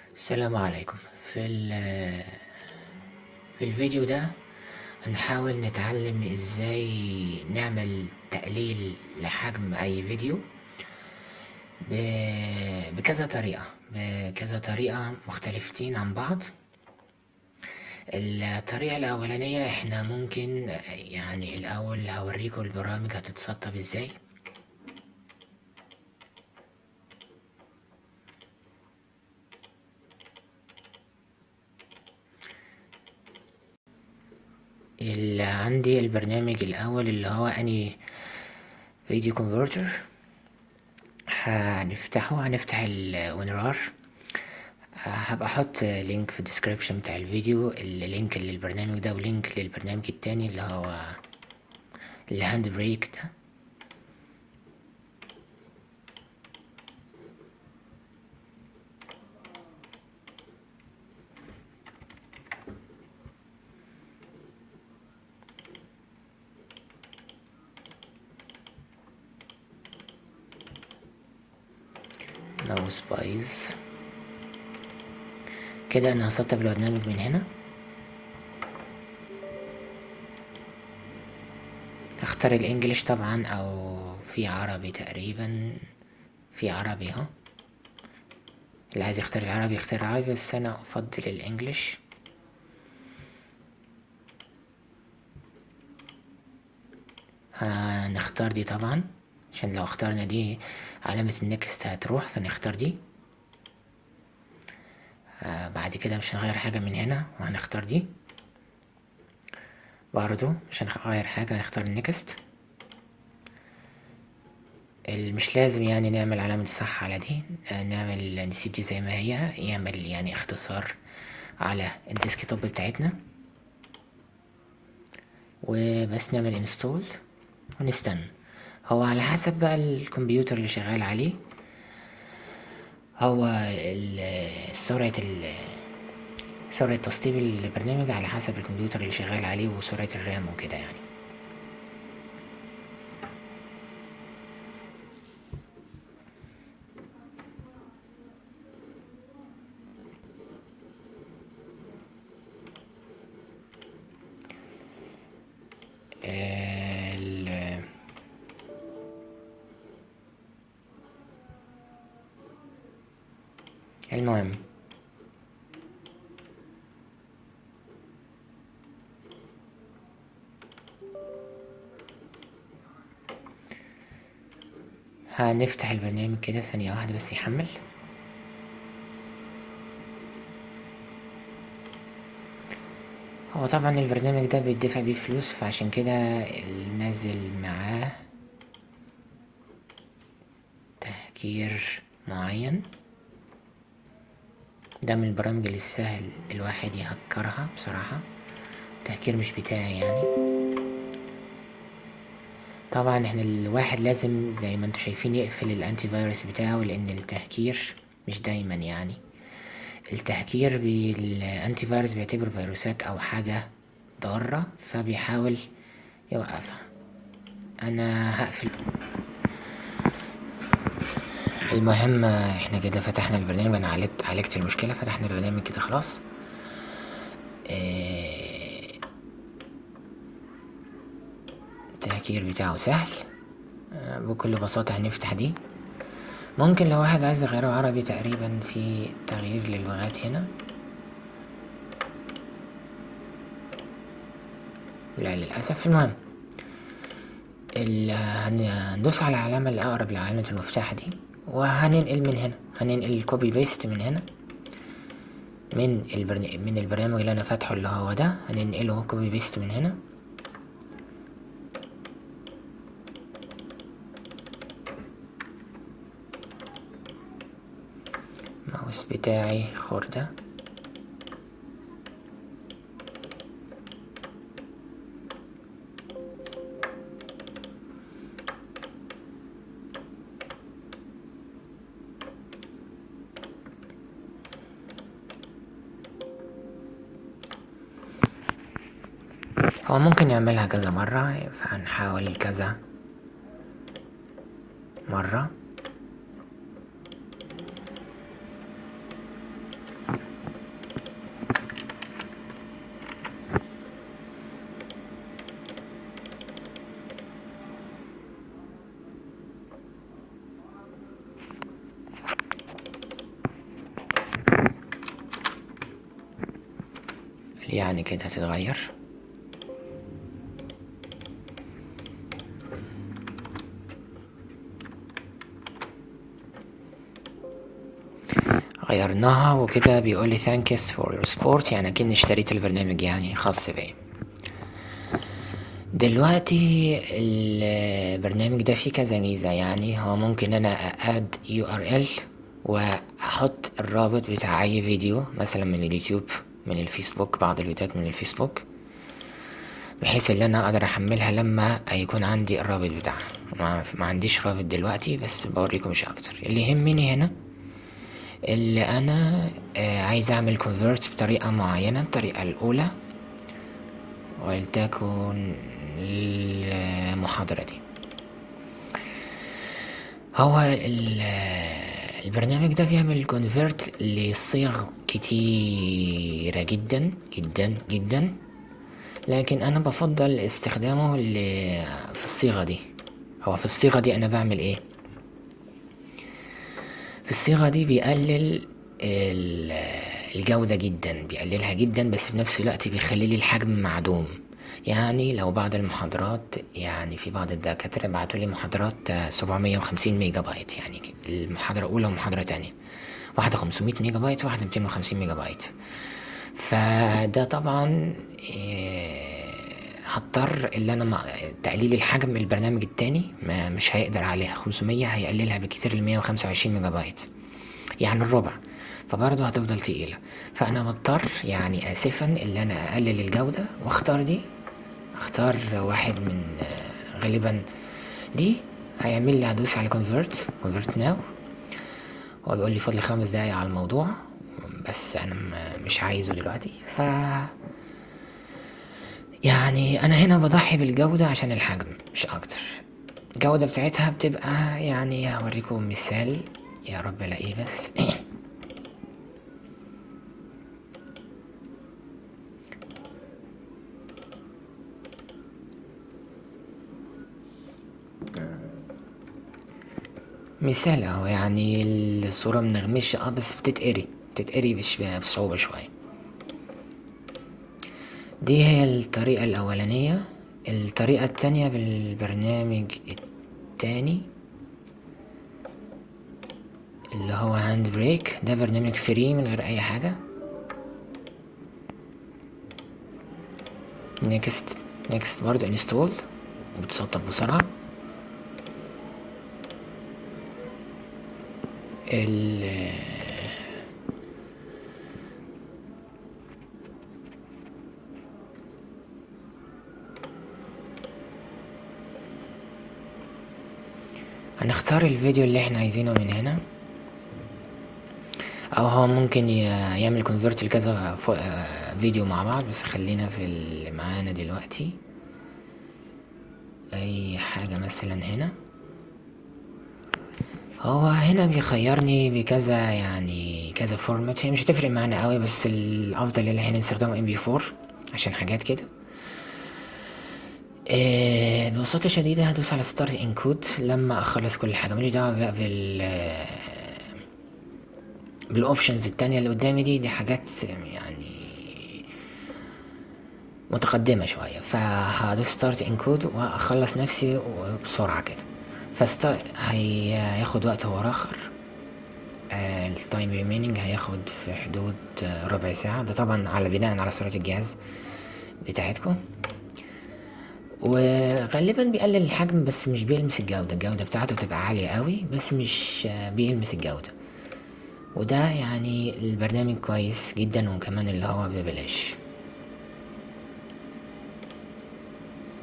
السلام عليكم في ال- في الفيديو ده هنحاول نتعلم ازاي نعمل تقليل لحجم اي فيديو ب- بكذا طريقة بكذا طريقة مختلفتين عن بعض الطريقة الأولانية احنا ممكن يعني الأول هوريكم البرامج هتتسطب ازاي اللي عندي البرنامج الأول اللي هو أني فيديو كونفرتر هنفتحه هنفتح الونرار هبقى احط لينك في الديسكريبشن بتاع الفيديو اللينك للبرنامج ده ولينك للبرنامج التاني اللي هو الهاند بريك ده ماوس بايظ كده انا هسطب البرنامج من هنا اختار الانجليش طبعا او في عربي تقريبا في عربي اهو اللي عايز يختار العربي يختار العربي بس انا افضل الانجليش هنختار دي طبعا عشان لو اخترنا دي علامة النكست هتروح فنختار دي آه بعد كده مش هنغير حاجة من هنا وهنختار دي برضو مش هنغير حاجة هنختار النكست مش لازم يعني نعمل علامة الصح على دي آه نعمل نسيب دي زي ما هي يعمل يعني اختصار على الديسكتوب بتاعتنا وبس نعمل انستول ونستنى هو على حسب بقى الكمبيوتر اللي شغال عليه هو سرعة سرعة تسطيب البرنامج على حسب الكمبيوتر اللي شغال عليه وسرعة الرام وكده يعني المهم هنفتح البرنامج كده ثانية واحدة بس يحمل هو طبعا البرنامج ده بيدفع بيه فلوس فعشان كده نازل معاه تهكير معين ده من البرامج اللي السهل الواحد يهكرها بصراحة التهكير مش بتاعي يعني طبعا احنا الواحد لازم زي ما انتوا شايفين يقفل الانتي فيروس بتاعه لان التهكير مش دايما يعني التهكير بالانتي فيروس بيعتبر فيروسات او حاجة ضارة فبيحاول يوقفها انا هقفل المهم احنا كده فتحنا البرنامج انا عالجت عالجت المشكله فتحنا البرنامج كده خلاص اه التهكير بتاعه سهل اه بكل بساطه هنفتح دي ممكن لو واحد عايز يغيره عربي تقريبا في تغيير للغات هنا لا للاسف المهم هندوس على العلامه اللي اقرب لعلامه المفتاح دي وهننقل من هنا هننقل الكوبي بيست من هنا من البرنامج من البرنامج اللي انا فاتحه اللي هو ده هننقله كوبي بيست من هنا الماوس بتاعي خردة هو ممكن يعملها كذا مرة فهنحاول كذا مرة يعني كده هتتغير غيرناها وكده بيقول لي thank you for your support يعني اكني اشتريت البرنامج يعني خاص بيا دلوقتي البرنامج ده فيه كذا ميزة يعني هو ممكن انا اد يو ار ال واحط الرابط بتاع اي فيديو مثلا من اليوتيوب من الفيسبوك بعض الفيديوهات من الفيسبوك بحيث ان انا اقدر احملها لما يكون عندي الرابط بتاعها ما, ما عنديش رابط دلوقتي بس بوريكم مش اكتر اللي يهمني هنا اللي انا آه عايز اعمل كونفرت بطريقة معينة الطريقة الاولى ولتكن المحاضرة دي هو البرنامج ده بيعمل كونفرت لصيغ كتيرة جدا جدا جدا لكن انا بفضل استخدامه في الصيغة دي هو في الصيغة دي انا بعمل ايه في الصيغة دي بيقلل الجودة جدا بيقللها جدا بس في نفس الوقت بيخلي لي الحجم معدوم يعني لو بعض المحاضرات يعني في بعض الدكاترة بعتوا لي محاضرات 750 ميجا بايت يعني المحاضرة أولى ومحاضرة تانية واحدة 500 ميجا بايت واحدة 250 ميجا بايت فده طبعا هضطر اللي انا مع تقليل الحجم البرنامج التاني ما مش هيقدر عليها 500 هيقللها بكتير ل 125 ميجا بايت يعني الربع فبرضه هتفضل تقيلة فانا مضطر يعني اسفا اللي انا اقلل الجودة واختار دي اختار واحد من غالبا دي هيعمل لي هدوس على كونفرت كونفرت ناو هو بيقول لي فاضل خمس دقايق على الموضوع بس انا مش عايزه دلوقتي ف يعني انا هنا بضحي بالجودة عشان الحجم مش اكتر الجودة بتاعتها بتبقى يعني هوريكم مثال يا رب الاقيه بس مثال اهو يعني الصورة منغمشة اه بس بتتقري بتتقري بش- بصعوبة شوية دي هي الطريقة الأولانية الطريقة التانية بالبرنامج التاني اللي هو هاند بريك ده برنامج فري من غير أي حاجة نيكست نيكست برضه انستول وبتسطب بسرعة ال هنختار الفيديو اللي احنا عايزينه من هنا او هو ممكن ي- يعمل كونفرت لكذا فو- آه، فيديو مع بعض بس خلينا في اللي معانا دلوقتي اي حاجة مثلا هنا هو هنا بيخيرني بكذا يعني كذا فورمات هي مش هتفرق معانا قوي بس الافضل اللي احنا نستخدمه ام بي 4 عشان حاجات كده آه، ببساطة شديدة هدوس على ستارت انكود لما اخلص كل حاجة ماليش دعوة بقى بال بالاوبشنز التانية اللي قدامي دي دي حاجات يعني متقدمة شوية فهدوس ستارت انكود واخلص نفسي بسرعة كده فست هياخد وقت هو اخر التايم ريميننج هياخد في حدود آه، ربع ساعة ده طبعا على بناء على سرعة الجهاز بتاعتكم وغالبا بيقلل الحجم بس مش بيلمس الجودة الجودة بتاعته تبقى عالية قوي بس مش آه، بيلمس الجودة وده يعني البرنامج كويس جدا وكمان اللي هو ببلاش